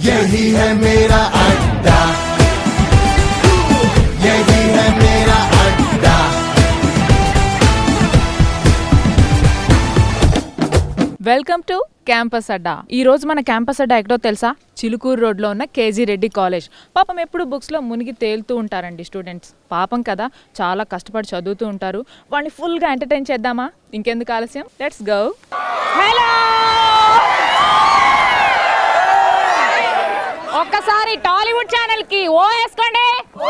यही है मेरा अड्डा यही है मेरा अड्डा వెల్కమ్ టు క్యాంపస్ అడ్డా ఈ రోజు మన క్యాంపస్ అడ్డా ఎక్కడో తెలుసా చిలుకూరు రోడ్లో ఉన్న కేజీ రెడ్డి కాలేజ్ పాపం ఎప్పుడు బుక్స్లో మునిగి తేలుతూ ఉంటారండి స్టూడెంట్స్ పాపం కదా చాలా కష్టపడి చదువుతూ ఉంటారు వాళ్ళని ఫుల్గా ఎంటర్టైన్ చేద్దామా ఇంకెందుకు ఆలస్యం లెట్స్ గో హలో ఒక్కసారి టాలీవుడ్ ఛానల్ కి ఓ వేసుకోండి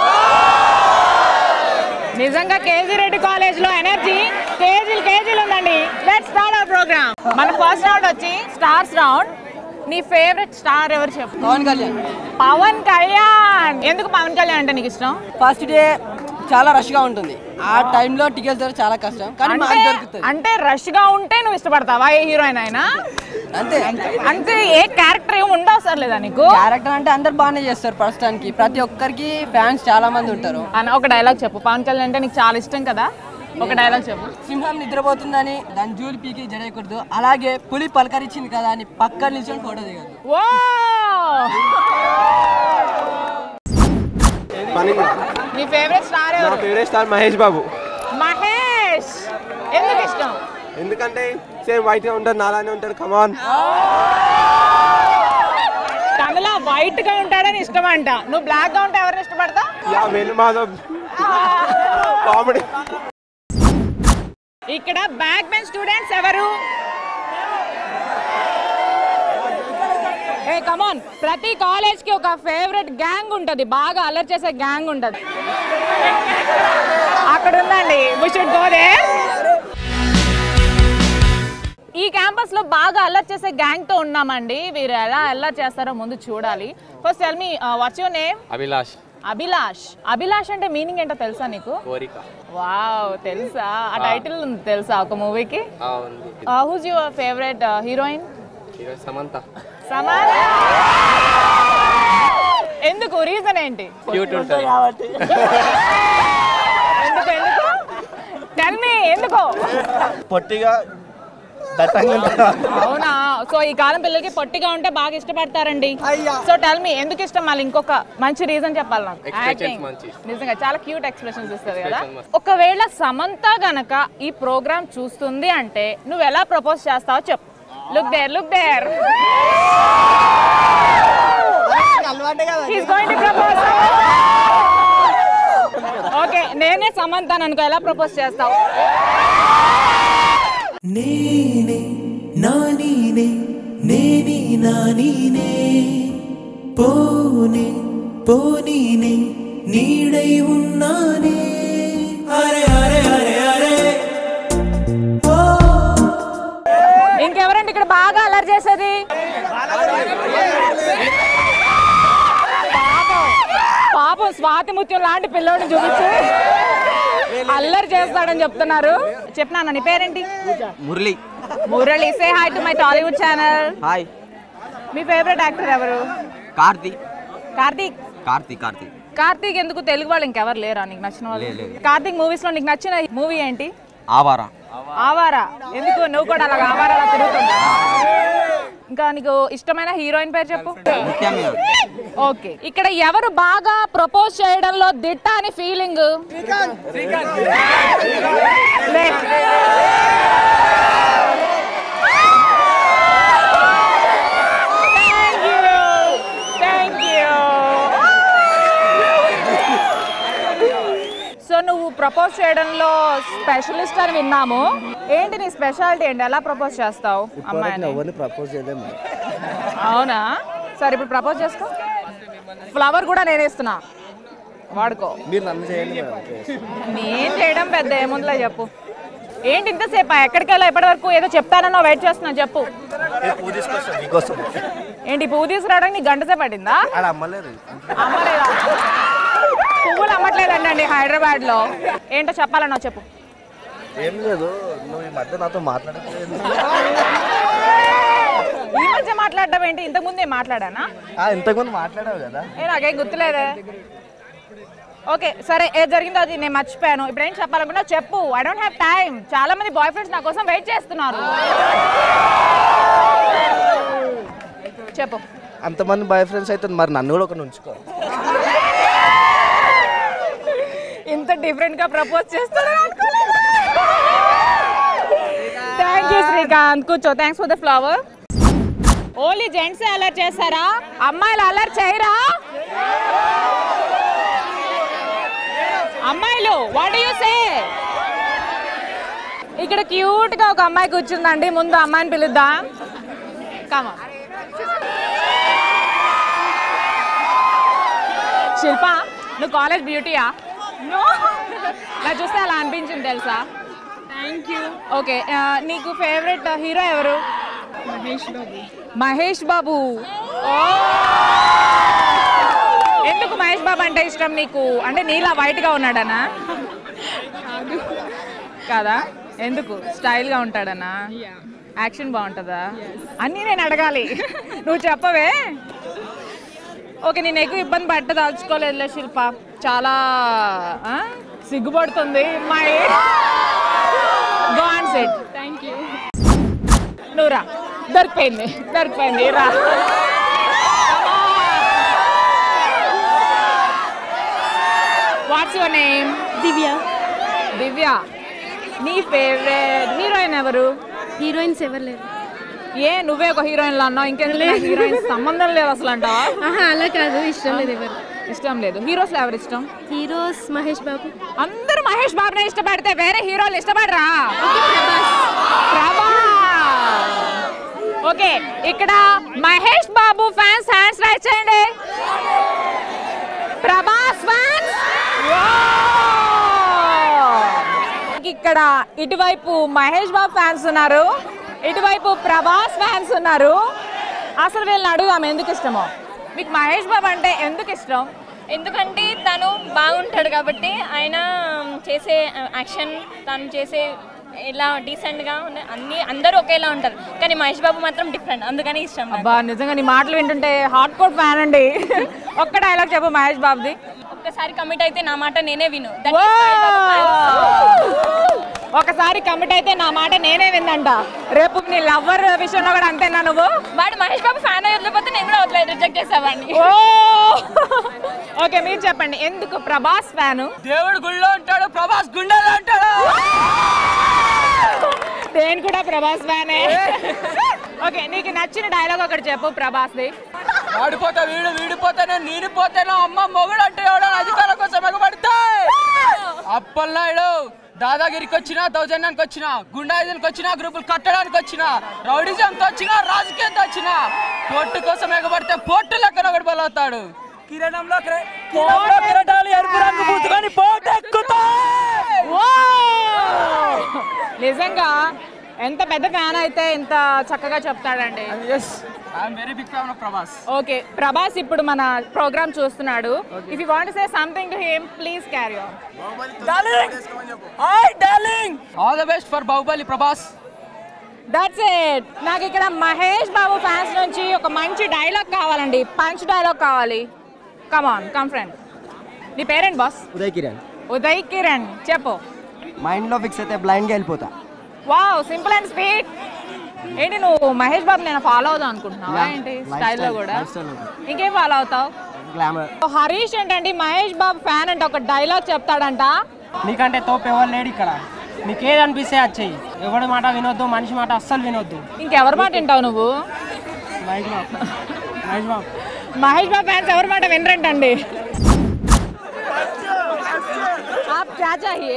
నిజంగా కేజీ రెడ్డి కాలేజ్ లో ఎనర్జీ కేజీలు కేజీలు ఉందండి లెట్ స్టార్ట్ అవర్ ప్రోగ్రామ్ మన ఫస్ట్ రౌండ్ వచ్చి స్టార్స్ రౌండ్ నీ ఫేవరెట్ స్టార్ ఎవరు చెప్పు పవన్ కళ్యాణ్ పవన్ కళ్యాణ్ ఎందుకు పవన్ కళ్యాణ్ అంటే నీకు ఇష్టం ఫస్ట్ డే చాలా రష్ గా ఉంటుంది ఆ టైంలో టికెట్స్ దొరక చాలా కష్టం కానీ మాకు అంటే దొరుకుతుంది అంటే రష్ గా ఉంటే నువ్వు ఇష్టపడతావా ఏ హీరోయిన్ అయినా అంతే అంటే ఏ క్యారెక్టర్ ఏమి ఉండవసరం లేదా నీకు క్యారెక్టర్ అంటే అందరు బాగానే చేస్తారు ప్రస్తుతానికి ప్రతి ఒక్కరికి ఫ్యాన్స్ చాలా మంది ఉంటారు అన్న ఒక డైలాగ్ చెప్పు పవన్ కళ్యాణ్ అంటే నీకు చాలా ఇష్టం కదా ఒక డైలాగ్ చెప్పు సింహం నిద్రపోతుందని దాని జూలి పీకి జడేయకూడదు అలాగే పులి పలకరించింది కదా అని పక్కన నిల్చొని ఫోటో దిగదు ఓ నీ ఫేవరెట్ స్టార్ నా ఎవరు ఫేవరెట్ స్టార్ మహేష్ బాబు మహేష్ ఎందుకు ఇష్టం ఎందుకంటే సేమ్ వైట్ గా ఉంటాడు నాలానే ఉంటాడు కమాన్ తనలా వైట్ గా ఉంటాడని ఇష్టం అంట నువ్వు బ్లాక్ గా ఉంటే ఎవరిని ఇష్టపడతా యా వేణు మాధవ్ కామెడీ ఇక్కడ బ్యాక్ బెంచ్ స్టూడెంట్స్ ఎవరు ఏ కమాన్ ప్రతి కాలేజ్ కి ఒక ఫేవరెట్ గ్యాంగ్ ఉంటది బాగా అలర్ట్ చేసే గ్యాంగ్ ఉంటది అక్కడ ఉందండి వి షుడ్ గో దేర్ ఈ క్యాంపస్ లో బాగా అల్లరి చేసే గ్యాంగ్ తో ఉన్నామండి వీరు ఎలా అల్లరి చేస్తారో ముందు చూడాలి first tell me what's your name Abhilash Abhilash Abhilash అంటే మీనింగ్ ఏంటో తెలుసా నీకు కోరిక వావ్ తెలుసా ఆ టైటిల్ ఉంది తెలుసా ఒక మూవీకి ఆ, ఉంది హూజ్ యువర్ ఫేవరెట్ హీరోయిన్ ఈరోజు సమంత సమాన్ ఎందుకు రీజన్ ఏంటి క్యూట్ ఉంటుంది ఎందుకు ఎందుకు టెల్ మీ ఎందుకు పొట్టిగా దట్టంగా అవునా సో ఈ కాలం పిల్లలకి పొట్టిగా ఉంటే బాగా ఇష్టపడతారండి సో టెల్ మీ ఎందుకు ఇష్టం మళ్ళీ ఇంకొక మంచి రీజన్ చెప్పాలి నాకు Expressions Acting. మంచి. నిజంగా చాలా క్యూట్ ఎక్స్ప్రెషన్స్ ఇస్తుంది కదా Expression మంచి. ఒకవేళ సమంత గనక ఈ ప్రోగ్రామ్ చూస్తుంది అంటే నువ్వు ఎలా ప్రపోజ్ చేస్తావో చెప్పు look there look there okay నేనే సమంత అనుకో ఎలా ప్రపోజ్ చేస్తావు నేనే నానీనే నేని నానీనే పోనే పోనీనే నీడై ఉన్నానే అరే అరే అరే అరే ఇంకెవరండి ఇక్కడ బాగా అల్లరి చేసేది పాపం పాపం స్వాతి ముత్యం లాంటి పిల్లోడిని చూపించి అల్లరి చేస్తాడని చెప్తున్నారు చెప్పినా నీ పేరేంటి Murali Murali say hi to my Tollywood channel hi మీ ఫేవరెట్ యాక్టర్ ఎవరు కార్తీ కార్తీక్ కార్తీ కార్తీ కార్తీక్ ఎందుకు తెలుగు వాళ్ళు ఇంకెవరు లేరా నీకు నచ్చిన వాళ్ళు కార్తీక్ మూవీస్ లో నీకు నచ్చిన మూవీ ఏంటి ఆవారా ఆవారా ఎందుకు నువ్వు కూడా అలాగ ఆవారా అలా తిరుగుతుందా ఇంకా నీకు ఇష్టమైన హీరోయిన్ పేరు చెప్పు ఓకే ఇక్కడ ఎవరు బాగా ప్రపోజ్ చేయడంలో దిట్ట అని ఫీలింగ్ సో నువ్వు ప్రపోజ్ చేయడంలో స్పెషలిస్ట్ అని విన్నాము ఏంటి నీ స్పెషాలిటీ ఏంటి ఎలా ప్రపోజ్ చేస్తావు అమ్మాయిని ఎవరిని ప్రపోజ్ చేయలేము అవునా సరే ఇప్పుడు ప్రపోజ్ చేసుకో ఫ్లవర్ కూడా నేను ఇస్తున్నా వాడుకో మీరు నన్ను చేయండి మేడం నేను చేయడం పెద్ద ఏముందిలే చెప్పు ఏంటి ఇంతసేపు ఎక్కడికి వెళ్ళా ఇప్పటి వరకు ఏదో చెప్తానో వెయిట్ చేస్తున్నా చెప్పు పువ్వు తీసుకొస్తాను మీకోసం ఏంటి పువ్వు తీసుకురావడానికి నీకు గంట సేపు పట్టిందా ఆడ అమ్మలేరు అమ్మలేదా పువ్వులు అమ్మట్లేదండి హైదరాబాద్ లో ఏంటో చెప్పాలన్నా చెప్పు ఏం లేదు నువ్వు ఈ మధ్య నాతో మాట్లాడట్లేదు ఈ మధ్య మాట్లాడడం ఏంటి ఇంతకు ముందే మాట్లాడానా ఆ, ఇంతకుముందు మాట్లాడావు కదా ఏ నాకేం గుర్తులేదే ఓకే సరే ఏది జరిగిందో అది నేను మర్చిపోయాను ఇప్పుడు ఏం చెప్పాలనుకున్నా చెప్పు ఐ డోంట్ హ్యావ్ టైం చాలా మంది బాయ్ ఫ్రెండ్స్ నా కోసం వెయిట్ చేస్తున్నారు చెప్పు అంతమంది బాయ్ ఫ్రెండ్స్ అయితే మరి నన్ను కూడా ఒకరిని ఉంచుకో ఇంత డిఫరెంట్ గా ప్రపోజ్ చేస్తాడు థ్యాంక్ యూ శ్రీకాంత్ కూర్చో thanks for the flower only gents alert చేస్తారా అమ్మాయిలు అలర్ట్ చేయరా అమ్మాయిలు వాట్ యు సే ఇక్కడ క్యూట్ గా ఒక అమ్మాయి కూర్చుందండి ముందు అమ్మాయిని పిలుద్దాం కమా శిల్ప నువ్వు కాలేజ్ బ్యూటీయా నా చూస్తే అలా అనిపించింది తెలుసా థ్యాంక్ యూ ఓకే నీకు ఫేవరెట్ హీరో ఎవరు మహేష్ బాబు మహేష్ బాబు ఓ! ఎందుకు మహేష్ బాబు అంటే ఇష్టం నీకు అంటే నీలా వైట్ గా ఉన్నాడనా కాదా ఎందుకు స్టైల్ గా ఉంటాడనా యాక్షన్ బాగుంటుందా అన్నీ నేను అడగాలి నువ్వు చెప్పవే ఓకే నేను ఎక్కువ ఇబ్బంది పట్టదలుచుకోలేదులే శిల్ప చాలా ఆ, సిగ్గుపడుతుంది అమ్మాయి గాన్ సెట్ థ్యాంక్ యూ నువ్వు రా దొరికిపోయింది దొరికిపోయింది రా what's your name Divya Divya నీ ఫేవరెట్ హీరోయిన్ ఎవరు హీరోయిన్స్ ఎవరు లేరు ఏ నువ్వే ఒక హీరోయిన్ లా అన్నావు ఇంకెందుకు హీరోయిన్ సంబంధం లేదు అసలు అంటావా ఆహా అలా కాదు ఇష్టం లేదు ఎవరు ఇష్టం లేదు హీరోస్ ఎవరు ఇష్టం హీరోస్ మహేష్ బాబు అందరూ మహేష్ బాబునే ఇష్టపడితే వేరే హీరోలు ఇష్టపడరా ప్రభాస్ ప్రభాస్ ఓకే ఇక్కడ Mahesh Babu fans hands right చేయండి ప్రభాస్ ఫ్యాన్స్ ఇక్కడ ఇటువైపు మహేష్ బాబు ఫ్యాన్స్ ఉన్నారు ఇటువైపు ప్రభాస్ ఫ్యాన్స్ ఉన్నారు అసలు వీళ్ళని అడుగుదాం ఎందుకు ఇష్టమో మీకు మహేష్ బాబు అంటే ఎందుకు ఇష్టం ఎందుకంటే తను బాగుంటాడు కాబట్టి ఆయన చేసే యాక్షన్ తను చేసే ఇలా డీసెంట్గా ఉన్న అన్ని అందరూ ఒకేలా ఉంటారు కానీ మహేష్ బాబు మాత్రం డిఫరెంట్ అందుకని ఇష్టం నాకు. అబ్బా నిజంగా నీ మాటలు వింటుంటే హాట్ కోట్ ఫ్యాన్ అండి ఒక్క డైలాగ్ చెప్పు మహేష్ బాబుది ఒక్కసారి కమిట్ అయితే నా మాట నేనే విను That is Mahesh Babu fans. ఒకసారి కమిట్ అయితే నా మాట నేనే విందంట రేపు నీ లవ్వర్ విషయంలో కూడా అంతేనా నువ్వు వాడు మహేష్ బాబు ఫ్యాన్ అయి వదిలిపోతే నేను కూడా వదిలేదు రిజెక్ట్ చేసేవాడిని ఓ ఓకే మీరు చెప్పండి ఎందుకు ప్రభాస్ ఫ్యాను దేవుడు గుళ్ళో ఉంటాడు ప్రభాస్ గుండెలో ఉంటాడు నేను కూడా ప్రభాస్ ఫ్యానే ఓకే నీకు నచ్చిన డైలాగ్ ఒకటి చెప్పు ప్రభాస్ది వాడిపోతా వీడు వీడిపోతాను నేను పోతాను అమ్మ మొగుడు అంటే ఎవడో అధికారం కోసం ఎగబడితే అప్పల్నాయుడు దాదాగిరికి వచ్చిన దౌర్జన్యానికి వచ్చిన గుండాయిజానికి వచ్చిన గ్రూపులు కట్టడానికి వచ్చిన రౌడిజంకి వచ్చిన రాజకీయంతో వచ్చిన పొట్టు కోసం ఎగబడితే పొట్టు లెక్కన ఒకటి బలవుతాడు కిరణంలో కిరటాలు ఎరుపు రంగు పూసుకొని పోటు ఎక్కుతాయి ఓ! నిజంగా ఎంత పెద్ద ఫ్యాన్ అయితే ఇంత చక్కగా చెప్తాడండి yes I'm very big fan of Prabhas okay Prabhas ఇప్పుడు మన ప్రోగ్రామ్ చూస్తున్నాడు if you want say something to him please carry on darling hi darling all the best for Baahubali Prabhas that's it నాకు ఇక్కడ మహేష్ బాబు ఫ్యాన్స్ నుంచి ఒక మంచి డైలాగ్ కావాలండి పంచ్ డైలాగ్ కావాలి కమ్ ఆన్ కమ్ ఫ్రెండ్ నీ పేరెంట్ బాస్ ఉదయ్ కిరణ్ ఉదయ్ కిరణ్ చెప్పు మైండ్లో ఫిక్స్ అయితే బ్లైండ్గా వెళ్ళిపోతా వావ్ సింపుల్ అండ్ స్వీట్ ఏంటి నువ్వు మహేష్ బాబు నేను ఫాలో అవుదాం అనుకుంటున్నావా Yeah, ఏంటి lifestyle, స్టైల్లో కూడా lifestyle కూడా. ఇంకేం ఫాలో అవుతావు గ్లామర్ హరీష్ ఏంటండి మహేష్ బాబు ఫ్యాన్ అంటే ఒక డైలాగ్ చెప్తాడంట నీకంటే తోపు ఎవరు లేడు ఇక్కడ నీకు ఏది అనిపిస్తే అది చెయ్యి ఎవడి మాట వినొద్దు మనిషి మాట అస్సలు వినొద్దు ఇంకెవరి మాట వింటావు నువ్వు మహేష్ బాబు మహేష్ బాబు మహేష్ బాబు ఫ్యాన్స్ ఎవరి మాట వినరంటండి आप क्या चाहिए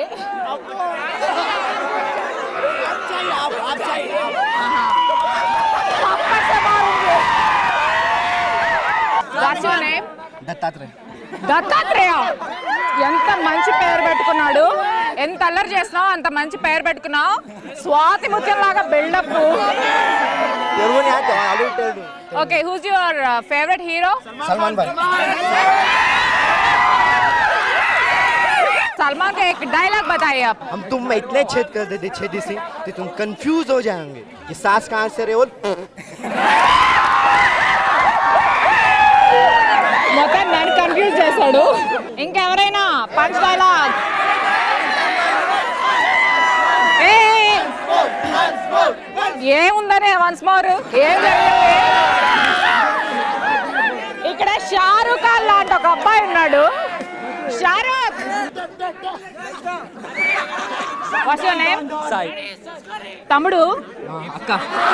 What's your name? Dattatreya Dattatreya ఎంత మంచి పేరు పెట్టుకున్నాడు ఎంత అల్లరి చేస్తున్నావు అంత మంచి పేరు పెట్టుకున్నావు స్వాతి ముత్యం లాగా బిల్డప్ ఎవరు already telled okay who's your favourite hero Salman भाई सलमान का एक डायलॉग बताइए आप हम तुम में इतने छेद कर देते छेदी से कि तुम कंफ्यूज हो जाएंगे कि सांस कहाँ से रहे और మొత్తం నన్ను కన్ఫ్యూజ్ చేశాడు ఇంకెవరైనా పంచ్ డైలాగ్ ఏముందనే వన్స్ మోర్ ఏం జరిగింది షారూక్ ఖాన్ లాంటి ఒక అబ్బాయి ఉన్నాడు Shahrukh what's your name Sai తమ్ముడు అక్క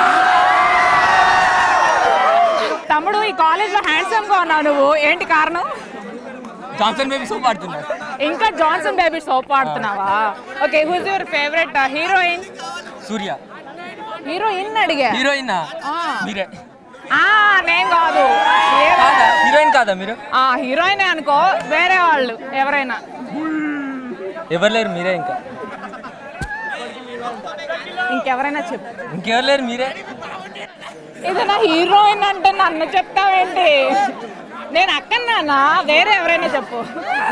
తమ్ముడు ఈ కాలేజ్ లో హ్యాండ్సమ్ గా ఉన్నావు నువ్వు ఏంటి కారణం జాన్సన్ బేబీ సోప్ ఆడుతున్నా ఇంకా జాన్సన్ బేబీ సోప్ వాడుతున్నావా okay who's your favourite heroine Suriya heroine అడిగా హీరోయిన్ ఆ. మీరే ఆ, నేను కాదు కాదా హీరోయిన్ కాదా మీరు ఆ హీరోయిన్ అనుకో వేరే వాళ్ళు ఎవరైనా ఎవరు లేరు మీరే ఇంకా ఇంకెవరైనా చెప్పు ఇంకెవరు లేరు మీరే ఇది నా హీరోయిన్ అంటే నన్ను చెప్తావేంటి నేను అక్కన్నానా వేరే ఎవరైనా చెప్పు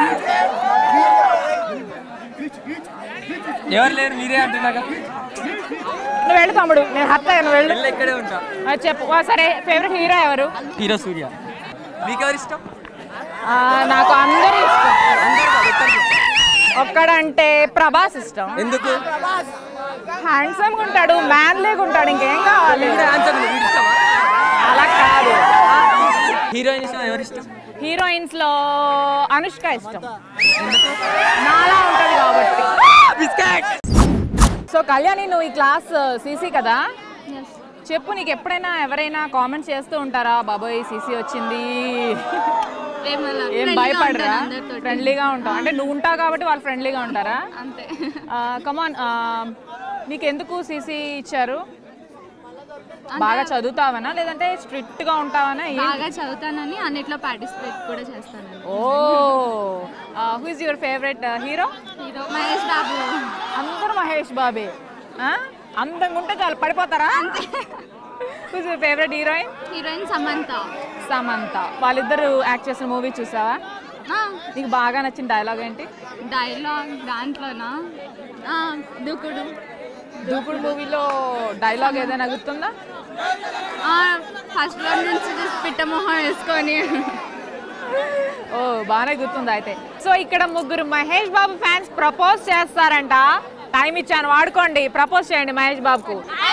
ఎవరు లేరు మీరే అంటున్నాగా నువ్వు వెళ్ళు తమ్ముడు నేను హత్త నువ్వు వెళ్ళు వెళ్ళి ఇక్కడే ఉంటా ఆ, చెప్పు ఆ, సరే ఫేవరెట్ హీరో ఎవరు హీరో సూర్య మీకెవరు ఇష్టం ఆ, నాకు అందరూ ఇష్టం ఒక్కడంటే ప్రభాస్ ఇష్టం ఎందుకు హ్యాండ్సమ్ గా ఉంటాడు మ్యాన్లీగా ఉంటాడు ఇంకేం కావాలి ఆన్సర్ వీడు ఇష్టమా అలా కాదు హీరోయిన్ ఇష్టం ఎవరు ఇష్టం హీరోయిన్స్ లో అనుష్క ఇష్టం నాలా ఉంటది కాబట్టి సో కళ్యాణి నువ్వు ఈ క్లాస్ సీసీ కదా చెప్పు నీకు ఎప్పుడైనా ఎవరైనా కామెంట్స్ చేస్తూ ఉంటారా బాబోయ్ సీసీ వచ్చింది ఏమలా ఏం friendly గా భయపడరా ఉంటాను అందరితోటి. ఫ్రెండ్లీగా ఉంటావు అంటే నువ్వు ఉంటావు కాబట్టి వాళ్ళు ఫ్రెండ్లీగా ఉంటారా అంతే కమాన్ నీకు ఎందుకు సీసీ ఇచ్చారు బాగా చదువుతావనా లేదంటే స్ట్రిక్ట్ గా ఉంటావనా ఏం- బాగా చదువుతానని అన్నిట్లో పార్టిసిపేట్ కూడా చేస్తాను ఓ who is your favourite hero hero Mahesh Babu అందరూ మహేష్ బాబే ఆ? అందంగా ఉంటే చాలు పడిపోతారా who's your favourite heroine heroine Samantha Samantha వాళ్ళిద్దరు యాక్ట్ చేసిన మూవీ చూసావా నీకు బాగా నచ్చిన డైలాగ్ ఏంటి డైలాగ్ దాంట్లోనా ఆ, దూకుడు దూకుడు మూవీలో డైలాగ్ ఏదైనా గుర్తుందా ఫస్ట్ ఫ్లోర్ నుంచి just పిట్ట మొహం వేసుకొని ఓ బాగానే గుర్తుంది అయితే సో ఇక్కడ ముగ్గురు మహేష్ బాబు ఫ్యాన్స్ ప్రపోజ్ చేస్తారంట టైం ఇచ్చాను వాడుకోండి ప్రపోజ్ చేయండి మహేష్ బాబుకు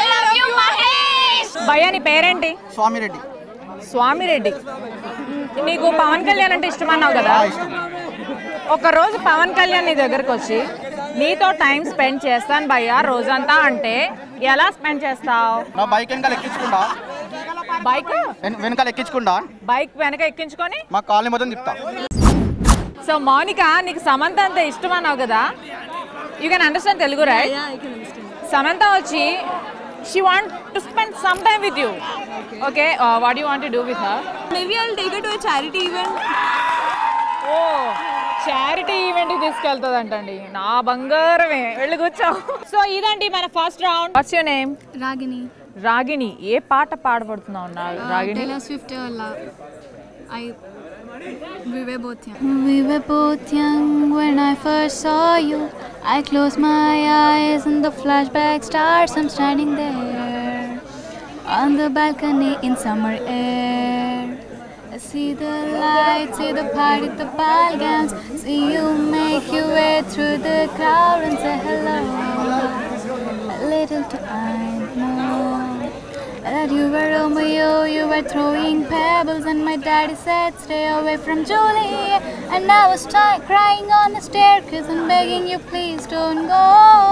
భయ్యా నీ పేరేంటి స్వామిరెడ్డి స్వామిరెడ్డి నీకు పవన్ కళ్యాణ్ అంటే ఇష్టమన్నావు కదా ఒక రోజు పవన్ కళ్యాణ్ నీ దగ్గరకు వచ్చి నీతో టైం స్పెండ్ చేస్తాను భయ్యా రోజంతా అంటే ఎలా స్పెండ్ చేస్తావు నా బైక్ వెనకాల ఎక్కించుకుంటా బైక్ వెన- వెనకాల ఎక్కించుకుంటా బైక్ వెనక ఎక్కించుకొని మా కాలనీ మొత్తం తిప్పుతా సో మౌనిక నీకు సమంత అంత ఇష్టం అన్నావు కదా you can understand Telugu right Samantha వచ్చి she want to spend some time with you okay what you want to do with her maybe I'll take to charity event ఓ చారిటీ ఈవెంట్ తీసుకెళ్తుంది అంటండి నా బంగారమే వెళ్ళి కూర్చో సో ఇదండి మన first round what's your name Ragini Ragini ఏ పాట పాడబడుతున్నావు నా రాగిణి టైలర్ స్విఫ్ట్ వల్ల I We were both young. We were both young when I first saw you. I close my eyes and the flashback starts. I'm standing there on the balcony in summer air. I see the lights, see the party, the ball gowns. See you make your way through the crowd and say hello. Little do I know that you were Romeo, you were throwing pebbles, and my daddy said, Stay away from Julie. And I was ti- crying on the staircase and begging you, please don't go.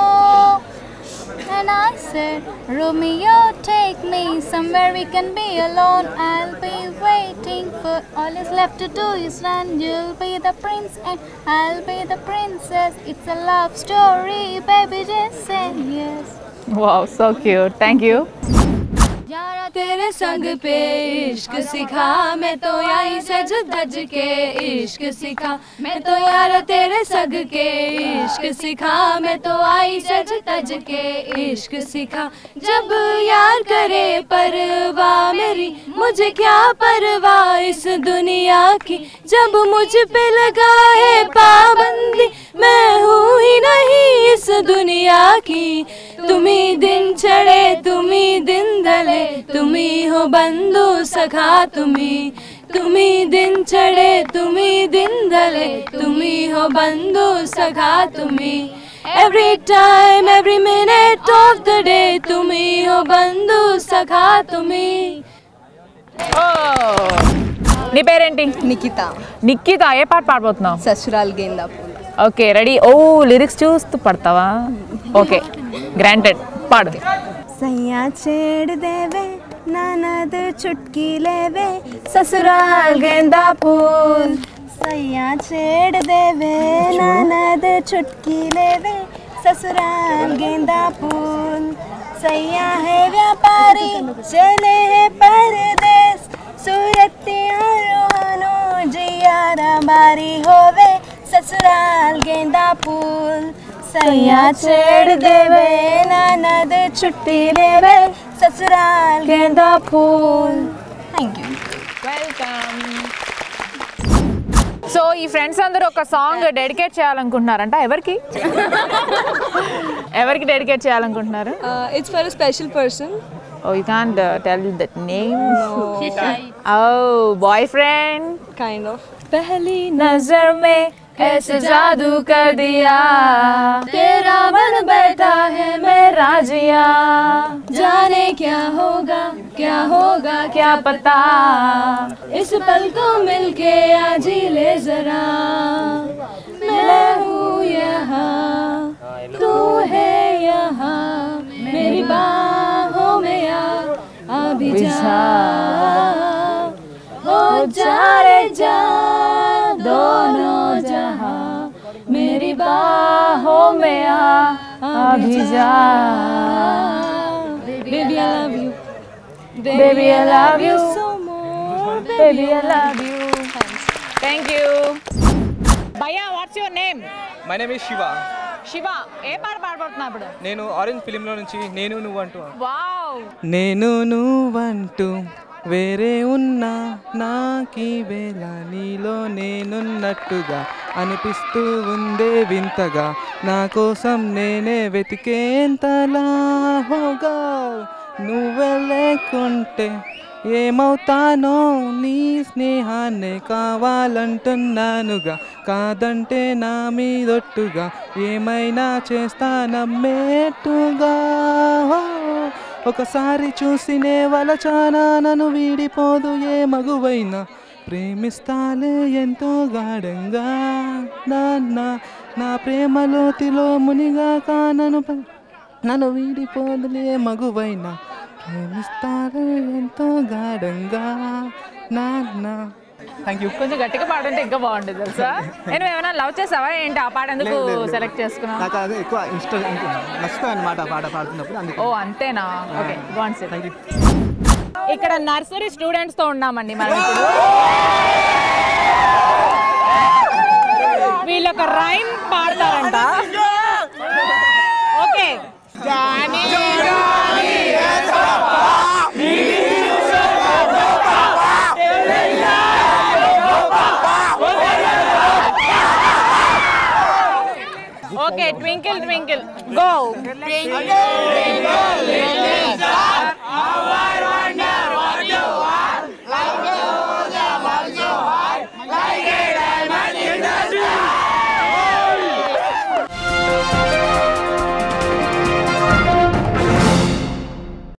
And I said, Romeo, take me somewhere we can be alone. I'll be waiting for all is left to do is run. You'll be the prince and I'll be the princess. It's a love story, baby, just say yes. Wow so cute thank you यारा तेरे संग पे इश्क सिखा मैं तो आई सज धज के इश्क सिखा मैं तो यारा तेरे संग के इश्क सिखा मैं तो आई सज धज के इश्क सिखा जब यार करे परवाह मेरी मुझे क्या परवाह इस दुनिया की जब मुझ पे लगा है पाबंदी मैं हूँ ही नहीं इस दुनिया की तुम्ही दिन चढ़े तुम्ही दिन ढले तुम्ही हो बंधु सखा तुम्ही तुम्ही दिन चढ़े तुम्ही दिन ढले तुम्ही हो बंधु सखा तुम्ही Every time, every minute of the day, तुम्ही हो बंधु सखा तुम्ही నీ పేరేంటి నిఖిత నిక్కిత ఏ పాట పాడబోతున్నావు ససురాల్ గేందా పూల్ ఓకే రెడీ ఓ లిరిక్స్ చూస్తూ పడతావా ఓకే గ్రాంటెడ్ పాడు सैया छेड़ देवे ननद चुटकी लेवे ससुराल गेंदा फूल सैया छेड़ देवे ननद चुटकी लेवे ससुराल गेंदा फूल सैया है व्यापारी चले है परदेश सूरतिया रोहनो जियारा बारी होवे ससुराल गेंदा फूल सैया छेड़ देवे ननद छुट्टी लेवे ससुराल गेंदा फूल थैंक यू వెల్కమ్ సో ఈ ఫ్రెండ్స్ అందరూ ఒక సాంగ్ డెడికేట్ చేయాలనుకుంటున్నారంట ఎవరికి ఎవరికి డెడికేట్ చేయాలనుకుంటున్నారు it's for special person oh you can't tell that name She's shy. Oh boy friend kind of पहली नजर में ऐसे जादू कर दिया तेरा मन बैठा है मेरा जिया जाने क्या होगा क्या होगा क्या पता इस पल को मिलके आज ही ले जरा मैं हूँ यहाँ तू है यहाँ मेरी बाहों में आ आ भी जा हो जा रे जा दोनों जहाँ मेरी बाहों में आ आ भी जा Baby, I love you. Baby, I love you. so much. Baby, I love you. Thank you భయ్యా what's your name my name is Shiva Shiva ఏ పాట పాడబడుతున్నా ఇప్పుడు నేను ఆరెంజ్ ఫిలింలో నుంచి నేను నువ్వు అంటూ వావ్ నేను నువ్వంటూ వేరే ఉన్నా నాకీ వేళ నీలో నేనున్నట్టుగా అనిపిస్తూ ఉందే వింతగా నా కోసం నేనే వెతికేంతలా హోగా నువ్వే లేకుంటే ఏమవుతానో నీ స్నేహాన్నే కావాలంటున్నానుగా కాదంటే నా మీదొట్టుగా ఏమైనా చేస్తానమ్మేట్టుగా హో. ఒకసారి చూసినే వలచానా నన్ను వీడిపోదు ఏ మగువైనా ప్రేమిస్తాలే ఎంతో గాఢంగా నాన్న నా ప్రేమలోతిలో మునిగా కానను ప- నన్ను వీడిపోదులే మగువైనా ప్రేమిస్తాలే ఎంతో గాఢంగా నాన్న థ్యాంక్ యూ కొంచెం గట్టిగా పాడుంటే ఇంకా బాగుంటుంది తెలుసా నేను ఏమైనా లవ్ చేసావా ఏంటి ఆ పాట ఎందుకు లేదు, లేదు, లేదు. సెలెక్ట్ చేసుకున్నావు నాకు అది ఎక్కువ ఇష్టం నచ్చుతుంది అనమాట పాట పాడుతున్నప్పుడు అందుకే ఓ అంతేనా ఓకే బాగుంది సార్ ఇక్కడ నర్సరీ స్టూడెంట్స్ తో ఉన్నామండి మనం ఇప్పుడు వీళ్ళు ఒక రైమ్ పాడతారంట okay okay twinkle twinkle go Twinkle, twinkle, little star, how I